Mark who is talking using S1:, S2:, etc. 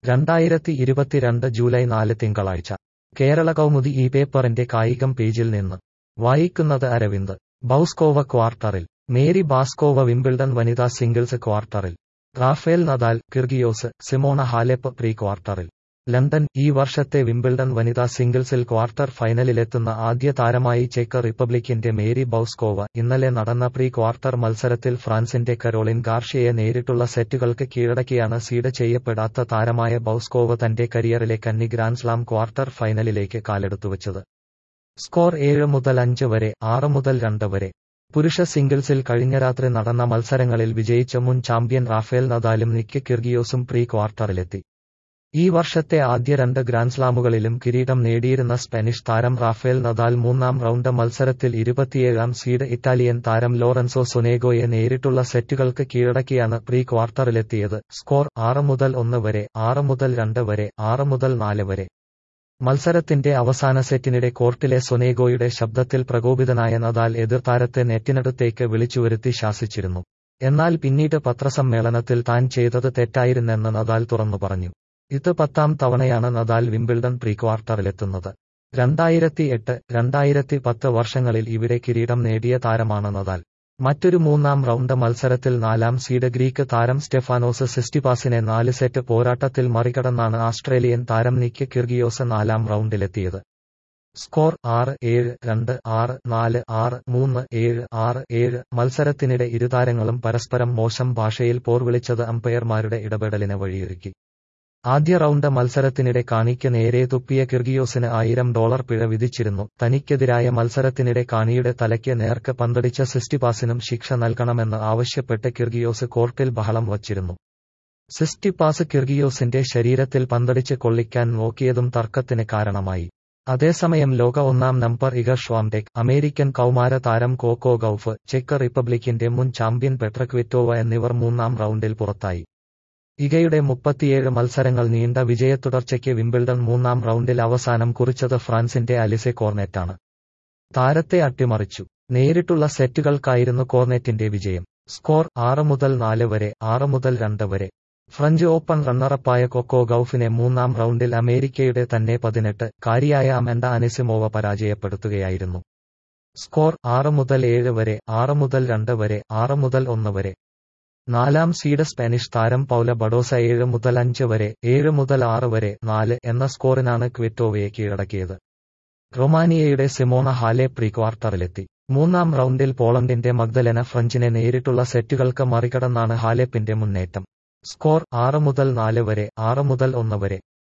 S1: രണ്ടായിരത്തി ഇരുപത്തിരണ്ട് ജൂലൈ നാല് തിങ്കളാഴ്ച കേരള കൗമുദി ഈ പേപ്പറിന്റെ കായികം പേജിൽ നിന്ന് വായിക്കുന്നത് അരവിന്ദ് ബൌസ്കോവ ക്വാർട്ടറിൽ മേരി ബാസ്കോവ വിംബിൾഡൺ വനിതാ സിംഗിൾസ് ക്വാർട്ടറിൽ Rafael Nadal Kyrgios Simona Halep pre ക്വാർട്ടറിൽ ലണ്ടൻ ഈ വർഷത്തെ വിംബിൾഡൺ വനിതാ സിംഗിൾസിൽ ക്വാർട്ടർ ഫൈനലിലെത്തുന്ന ആദ്യ താരമായി ചെക്ക് റിപ്പബ്ലിക്കിന്റെ മേരി ബൌസ്കോവ ഇന്നലെ നടന്ന പ്രീ ക്വാർട്ടർ മത്സരത്തിൽ ഫ്രാൻസിന്റെ കരോളിൻ ഗാർഷ്യയെ നേരിട്ടുള്ള സെറ്റുകൾക്ക് കീഴടക്കിയാണ് സീഡ് ചെയ്യപ്പെടാത്ത താരമായ ബൌസ്കോവ തന്റെ കരിയറിലെ കന്നി ഗ്രാൻഡ്സ്ലാം ക്വാർട്ടർ ഫൈനലിലേക്ക് കാലെടുത്തുവച്ചത് സ്കോർ ഏഴ് മുതൽ അഞ്ച് വരെ ആറ് മുതൽ രണ്ട് വരെ പുരുഷ സിംഗിൾസിൽ കഴിഞ്ഞ രാത്രി നടന്ന മത്സരങ്ങളിൽ വിജയിച്ച മുൻ ചാമ്പ്യൻ റാഫേൽ നദാലും നിക്ക് കിർഗിയോസും പ്രീ ക്വാർട്ടറിലെത്തി ഈ വർഷത്തെ ആദ്യ രണ്ട് ഗ്രാൻഡ്സ്ലാമുകളിലും കിരീടം നേടിയിരുന്ന സ്പാനിഷ് താരം റാഫേൽ നദാൽ മൂന്നാം റൗണ്ട് മത്സരത്തിൽ ഇരുപത്തിയേഴാം സീഡ് ഇറ്റാലിയൻ താരം ലോറൻസോ സൊനേഗോയെ നേരിട്ടുള്ള സെറ്റുകൾക്ക് കീഴടക്കിയാണ് പ്രീ ക്വാർട്ടറിലെത്തിയത് സ്കോർ ആറ് മുതൽ ഒന്ന് വരെ ആറ് മുതൽ രണ്ട് വരെ ആറ് മുതൽ നാല് വരെ മത്സരത്തിന്റെ അവസാന സെറ്റിനിടെ കോർട്ടിലെ സൊനേഗോയുടെ ശബ്ദത്തിൽ പ്രകോപിതനായ നദാൽ എതിർതാരത്തെ നെറ്റിനടുത്തേക്ക് വിളിച്ചുവരുത്തി ശാസിച്ചിരുന്നു എന്നാൽ പിന്നീട് പത്രസമ്മേളനത്തിൽ താൻ ചെയ്തത് തെറ്റായിരുന്നെന്ന് നദാൽ തുറന്നു പറഞ്ഞു ഇത് പത്താം തവണയാണ് നദാൽ വിംബിൾഡൺ പ്രീ ക്വാർട്ടറിലെത്തുന്നത് രണ്ടായിരത്തി എട്ട് രണ്ടായിരത്തി പത്ത് വർഷങ്ങളിൽ ഇവിടെ കിരീടം നേടിയ താരമാണ് നദാൽ മറ്റൊരു മൂന്നാം റൗണ്ട് മത്സരത്തിൽ നാലാം സീഡ് ഗ്രീക്ക് താരം സ്റ്റെഫാനോസ് സിസ്റ്റിപാസിനെ നാല് സെറ്റ് പോരാട്ടത്തിൽ മറികടന്നാണ് ആസ്ട്രേലിയൻ താരം നിക്ക് കിർഗിയോസ് നാലാം റൗണ്ടിലെത്തിയത് സ്കോർ ആറ് ഏഴ് രണ്ട് ആറ് നാല് ആറ് മൂന്ന് ഏഴ് ആറ് ഏഴ് മത്സരത്തിനിടെ ഇരുതാരങ്ങളും പരസ്പരം മോശം ഭാഷയിൽ പോർവിളിച്ചത് അമ്പയർമാരുടെ ഇടപെടലിന് വഴിയൊരുക്കി ആദ്യ റൗണ്ട് മത്സരത്തിനിടെ കാണിക്ക് നേരെ തുപ്പിയ കിർഗിയോസിന് ആയിരം ഡോളർ പിഴ വിധിച്ചിരുന്നു തനിക്കെതിരായ മത്സരത്തിനിടെ കാണിയുടെ തലയ്ക്ക് നേർക്ക് പന്തടിച്ച സിസ്റ്റിപാസിനും ശിക്ഷ നൽകണമെന്ന് ആവശ്യപ്പെട്ട് കിർഗിയോസ് കോർട്ടിൽ ബഹളം വച്ചിരുന്നു സിസ്റ്റിപ്പാസ് കിർഗിയോസിന്റെ ശരീരത്തിൽ പന്തടിച്ച് കൊള്ളിക്കാൻ നോക്കിയതും തർക്കത്തിന് കാരണമായി അതേസമയം ലോക ഒന്നാം നമ്പർ ഇഗർ ഷ്വാംടെക് അമേരിക്കൻ കൗമാര താരം കോക്കോ ഗൌഫ് ചെക്ക് റിപ്പബ്ലിക്കിന്റെ മുൻ ചാമ്പ്യൻ പെട്രക്വിറ്റോവ എന്നിവർ മൂന്നാം റൗണ്ടിൽ പുറത്തായി ഇഗയുടെ മുപ്പത്തിയേഴ് മത്സരങ്ങൾ നീണ്ട വിജയത്തുടർച്ചയ്ക്ക് വിംബിൾഡൺ മൂന്നാം റൗണ്ടിൽ അവസാനം കുറിച്ചത് ഫ്രാൻസിന്റെ അലിസെ കോർനെറ്റാണ് താരത്തെ അട്ടിമറിച്ചു നേരിട്ടുള്ള സെറ്റുകൾക്കായിരുന്നു കോർനെറ്റിന്റെ വിജയം സ്കോർ ആറ് മുതൽ നാല് വരെ ആറ് മുതൽ രണ്ട് വരെ ഫ്രഞ്ച് ഓപ്പൺ റണ്ണറപ്പായ കൊക്കോ ഗൌഫിനെ മൂന്നാം റൗണ്ടിൽ അമേരിക്കയുടെ തന്നെ പതിനെട്ട് കാരിയായ അമൻഡ അനിസിമോവ പരാജയപ്പെടുത്തുകയായിരുന്നു സ്കോർ ആറ് മുതൽ ഏഴ് വരെ ആറ് മുതൽ രണ്ട് വരെ ആറ് മുതൽ ഒന്ന് വരെ നാലാം സീഡ് സ്പാനിഷ് താരം പൗല ബഡോസ ഏഴ് മുതൽ അഞ്ച് വരെ ഏഴ് മുതൽ ആറ് വരെ നാല് എന്ന സ്കോറിനാണ് ക്വിറ്റോവയെ കീഴടക്കിയത് റൊമാനിയയുടെ സിമോണ ഹാലെ പ്രീ ക്വാർട്ടറിലെത്തി മൂന്നാം റൗണ്ടിൽ പോളണ്ടിന്റെ മഗ്ദലന ഫ്രഞ്ചിനെ നേരിട്ടുള്ള സെറ്റുകൾക്ക് മറികടന്നാണ് ഹാലെപ്പിന്റെ മുന്നേറ്റം സ്കോർ ആറ് മുതൽ നാല് വരെ ആറ് മുതൽ ഒന്ന് വരെ